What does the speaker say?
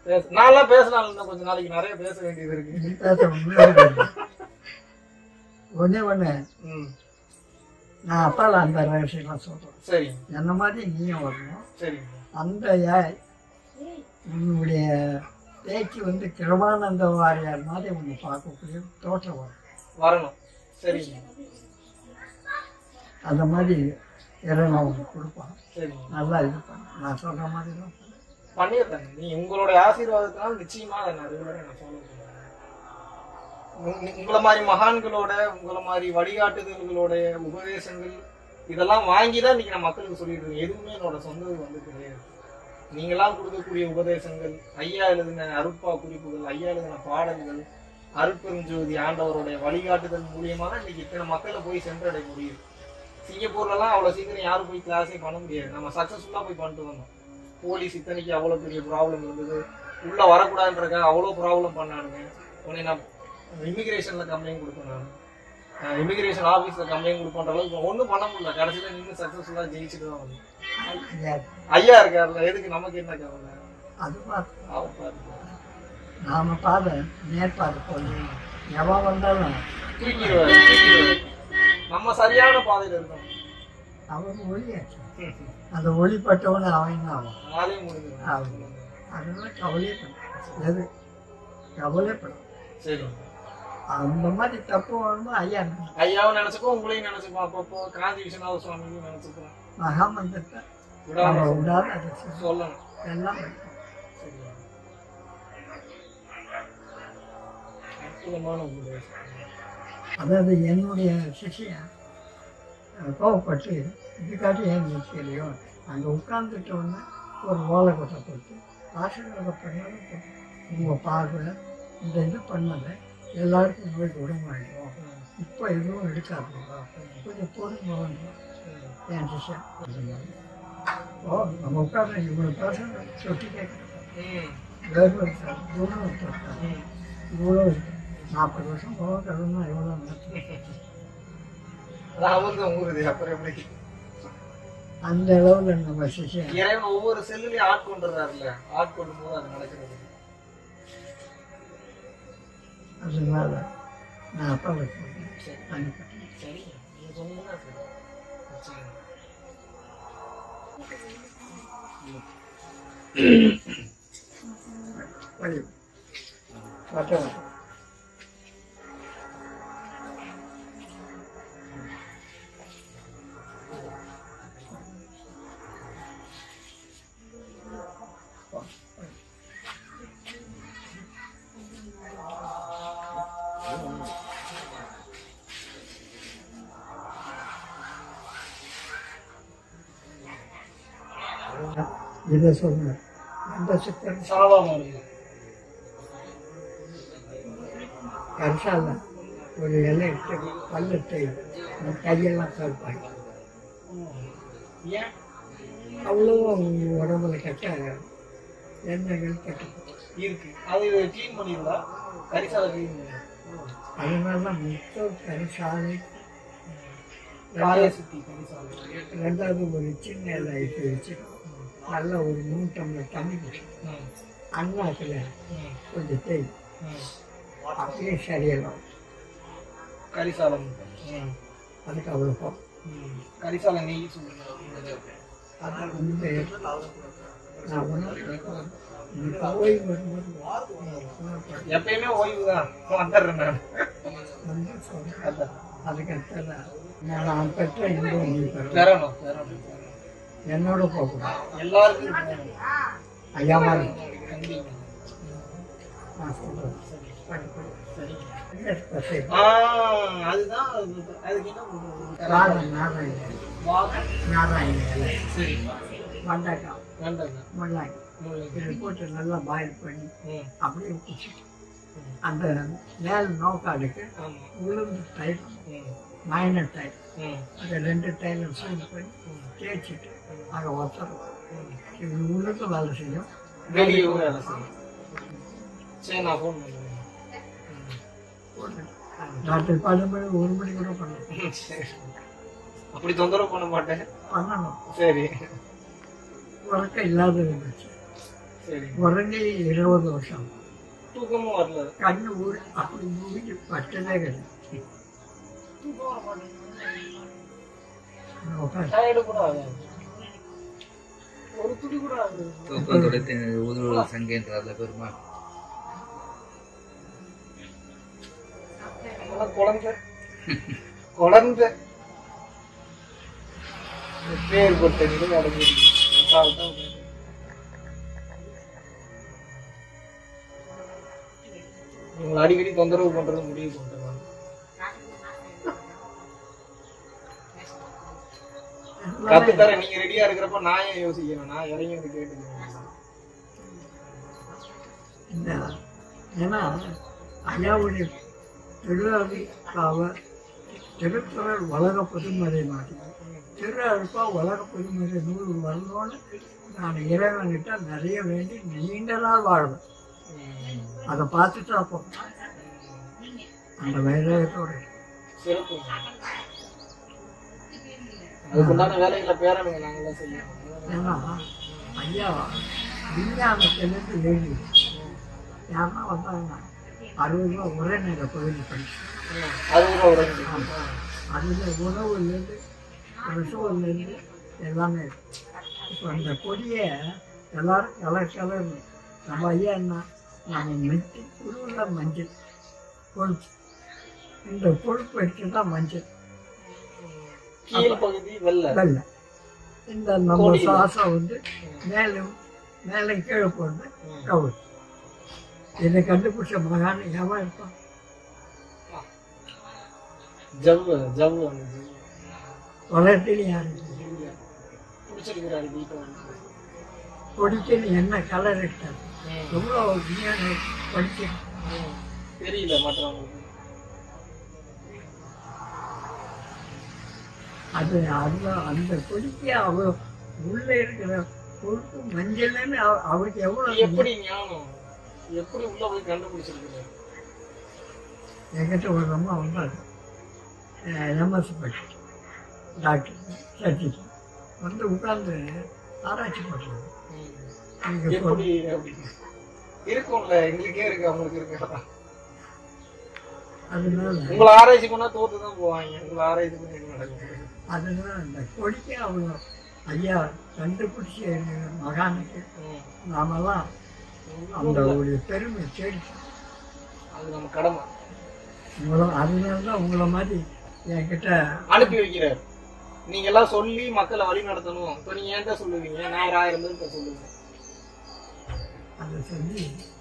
பேச நான்லாம் பேசலாம் இன்னும் கொஞ்ச நாளைக்கு நிறைய பேச வேண்டியது இருக்கு நீ பேச ஒண்ணு ஒண்ணே ஒண்ணு ம் நான் அப்பால அந்த ரகசியம்லாம் சொல்றேன் சரிங்க என்ன மாதிரி நீயும் வரணும் சரிங்க அந்த யா- உன்னுடைய பேச்சு வந்து கிருபானந்த வாரியார் மாதிரி உன்னை பார்க்கக்கூடிய தோற்றம் வரும் வரணும் சரிங்க அந்த மாதிரி இறைவன் அவனுக்கு கொடுப்பான் சரிங்க நல்லா இது பண்ணு நான் சொல்ற மாதிரி தான் பண்ணு. பண்ணிடுறேங்க நீ உங்களுடைய ஆசீர்வாதத்தினால நிச்சயமா அதை நான் ரெகுலரா நான் ஃபாலோ பண்ணுவேன் உங்க- உங்களை மாதிரி மகான்களோட உங்களை மாதிரி வழிகாட்டுதல்களோட உபதேசங்கள் இதெல்லாம் வாங்கி தான் இன்னைக்கு நான் மக்களுக்கு சொல்லிட்டு இருக்கேன் எதுவுமே என்னோட சொந்தது வந்து கிடையாது நீங்களாம் கொடுக்கக்கூடிய உபதேசங்கள் ஐயா எழுதின அருட்பா குறிப்புகள் ஐயா எழுதின பாடல்கள் அருட்பெருஞ்சோதி ஆண்டவருடைய வழிகாட்டுதல் மூலியமா தான் இன்னைக்கு இத்தனை மக்களை போய் சென்றடைய முடியுது சிங்கப்பூர்லலாம் அவ்வளவு சீக்கிரம் யாரும் போய் கிளாஸே பண்ண முடியாது நம்ம சக்சஸ்ஃபுல்லா போய் பண்ணிட்டு வந்தோம் போலீஸ் இத்தனைக்கு அவ்வளவு பெரிய ப்ராப்ளம் இருந்தது உள்ள வரக்கூடாதுன்றக்காக அவ்வளோ ப்ராப்ளம் பண்ணானுங்க உடனே நான் இமிகிரேஷன்ல கம்ப்ளைண்ட் கொடுத்தேன் நான் இமிகிரேஷன் ஆஃபீஸில் கம்ப்ளைண்ட் கொடுப்பன்ற அளவுக்கு ஒன்றும் பண்ண முடியல கடைசியில் நின்று சக்ஸஸ்ஃபுல்லாக ஜெயிச்சுட்டு தான் வந்தேன் ஐயா, ஐயா இருக்காருல்ல எதுக்கு நமக்கு என்ன கவலை அது பார்த்து அவர் பாருங்க. நாம பாத நேர்பாதை போல எவன் வந்தாலும் தூக்கிடுவாரு தூக்கிடுவாரு நம்ம சரியான பாதையில இருக்கோம் அவன் ஒளியாச்சு அந்த ஒளிப்பட்டவன அவன் தான் அவன் நாளே முடிஞ்சிடும் ஆமா. அதனால கவலையே பண்ண எது கவலைப்படும் சரி அந்த மாதிரி தப்பு வரும்போது ஐயா ஐயாவும் நினைச்சுக்கோ உங்களையும் நினைச்சுப்போம் அப்பப்போ காந்தி விஸ்வநாத சுவாமியும் நினைச்சுப்போம் மகாமந்திரத்தை விடாம நம்ம விடாத அதை செய்யணும். சொல்லணும் எல்லாம் பண்ணணும். சரி அற்புதமான உபதேசம் அதாவது என்னுடைய சிஷியன் அஹ், கோவப்பட்டு இதுக்காட்டி ஏன் நிற்கலையோ அங்கே உட்கார்ந்துட்ட உடனே ஒரு ஓலை கொட்டை போட்டு ஆசீர்வாதம் பண்ணாலும் உங்கள் பார்வை இந்த இது பண்ணதை எல்லாருக்கும் போய் குணமாயிடும் இப்போ எதுவும் எடுக்காதீங்க கொஞ்சம் பொறுமை வேண்டும் என் சிஷியன் ஓ நம்ம உட்காந்து இவ்வளோ பேச சொட்டி கேட்குறோம் ம் வேறு தூரம் இருக்காங்க ம் இவ்வளோ இருக்கு நாற்பது வருஷம் போக கடவுள்னா எவ்வளோ நடக்கும் அது அவருக்கு ஊறுது அப்புறம் எப்படி அந்த அளவில் நம்ம சிஷியன் இறைவன் ஒவ்வொரு செல்லுலயும் ஆட்கொண்டுறாருல்ல ஆட்கொள்ளும் போது அது நடக்கிறது அதனால நான் அப்பாவை சொல்றேன் சரி அனுப்பிட்டேன் சரி நீங்க சொன்னீங்கன்னா சரி நிச்சயமா. வழி வட்டம் இதை சொன்னேன் எந்த சித்தம் சாவாம இருங்க கரிசால ஒரு இலை எடுத்து பள்ளத்தை இந்த கையெல்லாம் கருப்பாங்க ஏன் அவ்வளோ அவங்க உடம்புல கட்ட எண்ணெய்கள் கட்டு இருக்கு அது க்ளீன் பண்ணிருந்தா கரிசால க்ளீன் பண்ணி அதனால தான் மொத்த கரிசாலை காய சுத்தி கரிசாலை ரெண்டாவது ஒரு சின்ன இலை எடுத்து வச்சு நல்ல ஒரு மூணு டம்ளர் தண்ணி குடிச்சு ம், அண்ணாக்கில் ம், கொஞ்சம் தேய் ம். அப்படியே சரியலாம் கரிசாலம் ம், அதுக்கு அவ்வளோ போ ம். கரிசால நெய் சொல்லுங்க அதை வந்து நான் உணர்றேன் எனக்கு ஓய்வு வரும்போது உணர்றேன். எப்பயுமே ஓய்வு தான் வந்துடுறேன் நான் வந்து சொல்றேன் அதான் அதுக்கு அடுத்தது நான் பெற்ற இன்பம் நீ பெற பெறணும் பெறணும் என்னோட போகக்கூடாது எல்லாருக்கும் பெறணும். ஐயா மாதிரி கண்டிப்பா நான் சொல்றேன் சரி பசை ஆ, அதுதான் அது- அதுக்கு என்ன பண்றது? நாராயண நாராயண வாகம். நாராயண இலை சரி வெண்டைக்காய் வேண்டாங்க முள்ளாய் ம், இதை போட்டு நல்லா பாயில் பண்ணி ம், அப்படியே குடிச்சிட்டு அந்த மேல் நோக்காடுக்கு ஆமா. உளுந்து தயிர் ம், மைனர் தயிர் ம், அதை ரெண்டு டைலும் சூடு பண்ணி தேய்ச்சிட்டு அங்கே ஒத்தரும் இது உள்ளுக்கு வேலை செய்யும் வெளியே வேலை செய்யும் சரி நான் ஃபோன் பண்ணுறேன் டாக்டர் பன்னெண்டு மணி ஒரு மணி கூட பண்ணணும் சரி அப்படி தொந்தரவு பண்ண மாட்டேன் பண்ணணும் சரி உறக்கம் இல்லாத இருந்துச்சு சரி உறங்கி இருபது வருஷம் தூக்கமும் வரல கண்ணு ஊர் அப்படி மூடி பட்டதே கிடையாது உட்காந்து டயர்டு கூட ஆகாது ஒரு துளி கூட ஆகாது தூக்கம் துடைத்து உதவு சங்கேந்திராத பெருமாள் அதெல்லாம் குழந்தை குழந்தை பேர்பட்ட நிலை அடங்கியிருக்கு அசால்ட்டா உட்கார்ந்து. உங்களை அடிக்கடி தொந்தரவு பண்றது முடிவு பண்றேன் கத்து தர நீங்க ரெடியா இருக்கிறப்ப நான் ஏன் யோசிக்கணும் நான் இறங்கி வந்து கேட்டுக்கிறேன் இந்த ஏன்னா ஐயாவுடைய திருவாதி காவல் திருக்குறள் உலக பொதுமறை மாட்டி திரு அழுப்பா உலக பொதுமறை நூல் வரணும்னு நான் இறைவன்கிட்ட நிறைய வேண்டி நீண்ட நாள் வாழ்வேன் அதை பார்த்துட்டு அப்போ அந்த வைராகத்தோட சிறப்பு அதுக்குண்டான வேலைகளை பேரணுங்க நாங்களாம் செய்யணும் ஏன்னா ஐயா விஞ்ஞானத்திலேருந்து எழுதி யாருன்னா வந்தாங்கன்னா அறுபது ரூபா உரைநீர பகுதி படிச்சு அறுபது ரூபா உடனே அதில் உணவுலேருந்து ரிசுவல்லேருந்து எல்லாமே இருக்கு இப்போ அந்த கொடியை எல்லாரும் கலர் கலர் நம்ம ஐயா என்ன நம்ம மெட்டி குருவில் மஞ்சள் கொழுப்பு இந்த கொழுப்பு எடுத்து தான் மஞ்சள் கீழ் பகுதி வெள்ளை வெள்ளை இந்த நம்ம கொடியில. சாசம் வந்து மேலும் மேலே கீழே போடுறது கவுள் இதை கண்டுபிடிச்ச மகான் எவன் இருப்பான் ஜவ்வு ஜவ்வு அந்த ஜவ்வு. உலகத்தில் யாரு பிடிச்சிருக்கிறாரு வீட்டை வந்து கொடிக்கு என்ன கலர் இருக்காது எவ்வளோ விஞ்ஞானம் படிச்சு ம். தெரியல மற்றவங்களுக்கு அது அந்த அந்த கொடிக்கு அவ்வளோ உள்ளே இருக்கிற கொழுப்பு மஞ்சள்னு அவ- அவருக்கு எவ்வளோ எப்படி ஞானம் எப்படி உள்ள போய் கண்டுபிடிச்சிருக்கிறாரு என்கிட்ட ஒரு அம்மா வந்தாங்க எம்எஸ் பட்சி டாக்டர் சர்ஜிக்கு வந்து உட்கார்ந்து ஆராய்ச்சி பண்ணுறாங்க ம். நீங்கள் எப்படி அப்படி இருக்கும்ல எங்களுக்கே இருக்கு அவங்களுக்கு இருக்கா அதனால உங்களை ஆராய்ச்சி பண்ணா தோத்து தான் போவாங்க உங்களை ஆராய்ச்சி பண்ணி என்ன நடக்கும் அதனால அந்த கொடிக்கு அவ்வளோ ஐயா கண்டுபிடிச்ச மகானுக்கு ம். நாமெல்லாம் அந்த ஒரு பெருமை தேடி அது நம்ம கடமை உங்களை அதனால தான் உங்களை மாதிரி என்கிட்ட அனுப்பி வைக்கிறார் நீங்க எல்லாம் சொல்லி மக்களை வழி நடத்தணும் இப்ப நீங்க என்கிட்ட சொல்லுவீங்க நான் ஒரு ஆயிரம் பேர்கிட்ட சொல்லுவேன் அதை சொல்லி